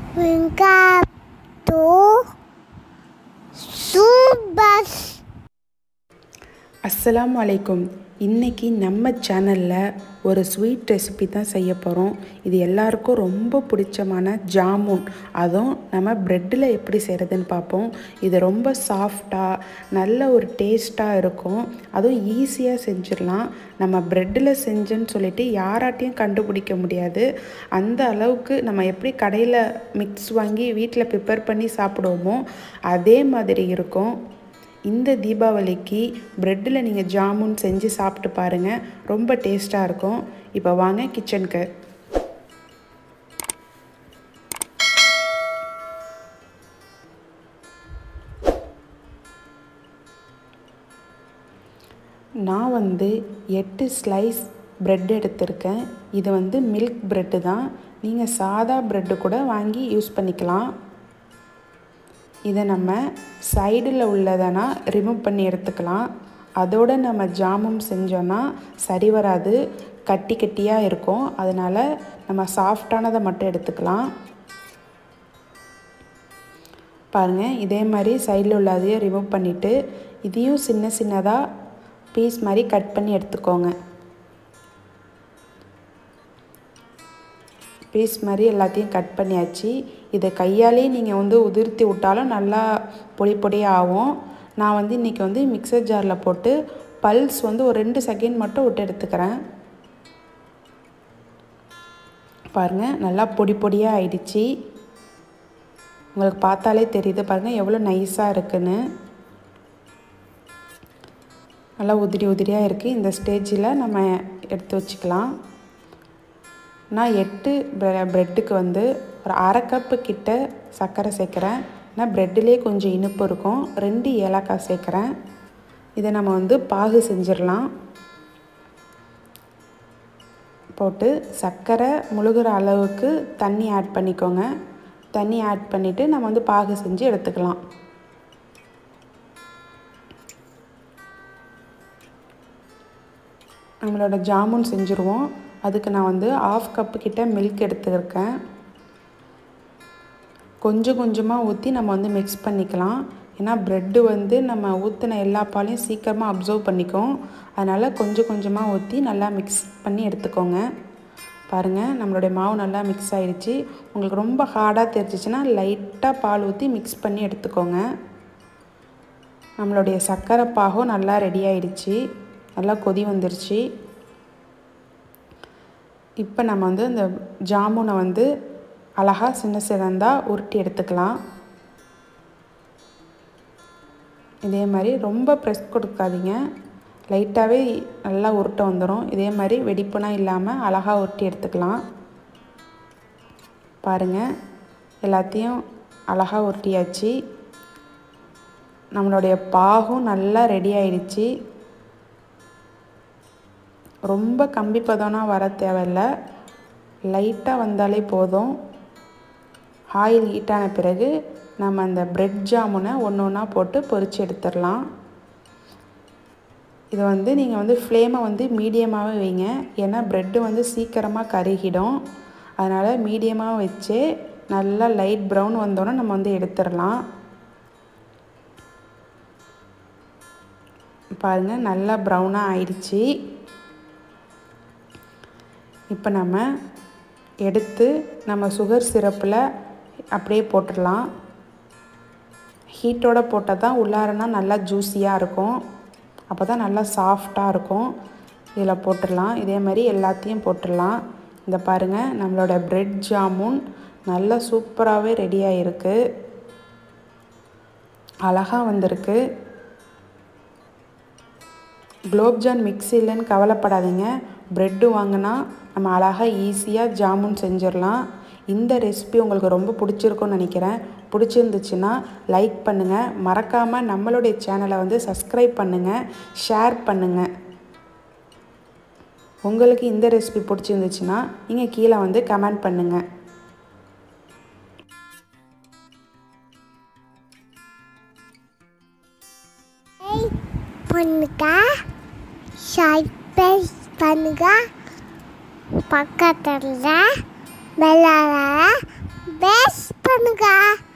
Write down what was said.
Venga to Subas. அஸ்ஸலாமு அலைக்கும் இன்றைக்கி நம்ம சேனலில் ஒரு ஸ்வீட் ரெசிபி தான் செய்ய போகிறோம் இது எல்லாருக்கும் ரொம்ப பிடிச்சமான ஜாமுன் அதுவும் நம்ம ப்ரெட்டில் எப்படி செய்கிறதுன்னு பார்ப்போம் இது ரொம்ப சாஃப்டாக நல்ல ஒரு டேஸ்ட்டாக இருக்கும் அதுவும் ஈஸியாக செஞ்சிடலாம் நம்ம ப்ரெட்டில் செஞ்சேன்னு சொல்லிட்டு யாராட்டையும் கண்டுபிடிக்க முடியாது அந்த அளவுக்கு நம்ம எப்படி கடையில் மிக்ஸ் வாங்கி வீட்டில் ப்ரிப்பேர் பண்ணி சாப்பிடுவோமோ அதே மாதிரி இருக்கும் இந்த தீபாவளிக்கு ப்ரெட்டில் நீங்கள் ஜாமுன் செஞ்சு சாப்பிட்டு பாருங்கள் ரொம்ப டேஸ்ட்டாக இருக்கும் இப்போ வாங்க கிச்சனுக்கு நான் வந்து எட்டு ஸ்லைஸ் ப்ரெட் எடுத்திருக்கேன் இது வந்து மில்க் ப்ரெட்டு தான் நீங்கள் சாதா ப்ரெட்டு கூட வாங்கி யூஸ் பண்ணிக்கலாம் இதை நம்ம சைடில் உள்ளதனா ரிமூவ் பண்ணி எடுத்துக்கலாம் அதோடு நம்ம ஜாமுன் செஞ்சோன்னா சரி வராது கட்டி கட்டியாக இருக்கும் அதனால் நம்ம சாஃப்டானதை மட்டும் எடுத்துக்கலாம் பாருங்கள் இதே மாதிரி சைடில் உள்ளதையும் ரிமூவ் பண்ணிவிட்டு இதையும் சின்ன சின்னதாக பீஸ் மாதிரி கட் பண்ணி எடுத்துக்கோங்க பீஸ் மாதிரி எல்லாத்தையும் கட் பண்ணியாச்சு இதை கையாலே நீங்கள் வந்து உதிர்த்தி விட்டாலும் நல்லா பொடி பொடியாக ஆகும் நான் வந்து இன்றைக்கி வந்து மிக்சர் ஜாரில் போட்டு பல்ஸ் வந்து ஒரு ரெண்டு செகண்ட் மட்டும் விட்டு எடுத்துக்கிறேன் பாருங்கள் நல்லா பொடி பொடியாக ஆயிடுச்சு உங்களுக்கு பார்த்தாலே தெரியுது பாருங்கள் எவ்வளோ நைஸாக இருக்குன்னு நல்லா உதிரி உதிரியாக இருக்குது இந்த ஸ்டேஜில் நம்ம எடுத்து வச்சுக்கலாம் நான் எட்டு ப்ரெட்டுக்கு வந்து ஒரு அரை கப்பு கிட்ட சர்க்கரை சேர்க்குறேன் நான் ப்ரெட்டிலே கொஞ்சம் இனிப்பு இருக்கும் ரெண்டு ஏலக்காய் சேர்க்குறேன் இதை நம்ம வந்து பாகு செஞ்சிடலாம் போட்டு சர்க்கரை முழுகிற அளவுக்கு தண்ணி ஆட் பண்ணிக்கோங்க தண்ணி ஆட் பண்ணிவிட்டு நம்ம வந்து பாகு செஞ்சு எடுத்துக்கலாம் நம்மளோட ஜாமுன் செஞ்சுருவோம் அதுக்கு நான் வந்து ஆஃப் கப்பு கிட்ட மில்க் எடுத்துருக்கேன் கொஞ்சம் கொஞ்சமாக ஊற்றி நம்ம வந்து மிக்ஸ் பண்ணிக்கலாம் ஏன்னா ப்ரெட்டு வந்து நம்ம ஊற்றின எல்லா பாலையும் சீக்கிரமாக அப்சர்வ் பண்ணிக்கும் அதனால் கொஞ்சம் கொஞ்சமாக ஊற்றி நல்லா மிக்ஸ் பண்ணி எடுத்துக்கோங்க பாருங்கள் நம்மளுடைய மாவு நல்லா மிக்ஸ் ஆகிடுச்சு உங்களுக்கு ரொம்ப ஹார்டாக தெரிஞ்சிச்சின்னா லைட்டாக பால் ஊற்றி மிக்ஸ் பண்ணி எடுத்துக்கோங்க நம்மளுடைய சர்க்கரை பாகும் நல்லா ரெடி ஆகிடுச்சு நல்லா கொதி வந்துருச்சு இப்போ நம்ம வந்து இந்த ஜாமுனை வந்து அழகாக சின்ன சின்னதாக உருட்டி எடுத்துக்கலாம் இதே மாதிரி ரொம்ப ப்ரெஸ் கொடுக்காதீங்க லைட்டாகவே நல்லா உருட்ட வந்துடும் இதே மாதிரி வெடிப்புனா இல்லாமல் அழகாக உருட்டி எடுத்துக்கலாம் பாருங்கள் எல்லாத்தையும் அழகாக உருட்டியாச்சு நம்மளுடைய பாகும் நல்லா ரெடி ஆயிடுச்சு ரொம்ப கம்பி பதம்னா வர தேவையில்ல லைட்டாக வந்தாலே போதும் ஆயில் ஹீட்டான பிறகு நம்ம அந்த ப்ரெட் ஜாமுனை ஒன்று ஒன்றா போட்டு பொரித்து எடுத்துடலாம் இதை வந்து நீங்கள் வந்து ஃப்ளேமை வந்து மீடியமாகவே வைங்க ஏன்னா ப்ரெட்டு வந்து சீக்கிரமாக கருகிடும் அதனால் மீடியமாக வச்சு நல்லா லைட் ப்ரௌன் வந்தோன்னே நம்ம வந்து எடுத்துடலாம் பாருங்கள் நல்லா ப்ரௌனாக ஆயிடுச்சு இப்போ நம்ம எடுத்து நம்ம சுகர் சிரப்பில் அப்படியே போட்டுடலாம் ஹீட்டோடு போட்டால் தான் உள்ளாரனா நல்லா ஜூஸியாக இருக்கும் அப்போ தான் நல்லா சாஃப்டாக இருக்கும் இதில் போட்டுடலாம் இதே மாதிரி எல்லாத்தையும் போட்டுடலாம் இந்த பாருங்கள் நம்மளோட ப்ரெட் ஜாமுன் நல்லா சூப்பராகவே ரெடியாக இருக்குது அழகாக வந்திருக்கு குலோப்ஜான் மிக்ஸி இல்லைன்னு கவலைப்படாதீங்க ப்ரெட்டு வாங்கினா நம்ம அழகாக ஈஸியாக ஜாமுன் செஞ்சிடலாம் இந்த ரெசிபி உங்களுக்கு ரொம்ப பிடிச்சிருக்கும்னு நினைக்கிறேன் பிடிச்சிருந்துச்சுன்னா லைக் பண்ணுங்கள் மறக்காமல் நம்மளுடைய சேனலை வந்து சப்ஸ்கிரைப் பண்ணுங்கள் ஷேர் பண்ணுங்கள் உங்களுக்கு இந்த ரெசிபி பிடிச்சிருந்துச்சுன்னா நீங்கள் கீழே வந்து கமெண்ட் பண்ணுங்கள் பண்ணுங்க சப்ஸ்கிரைப் பண்ணுங்க பக்கத்தில் பெல்லால பெஸ்ட் பண்ணுங்க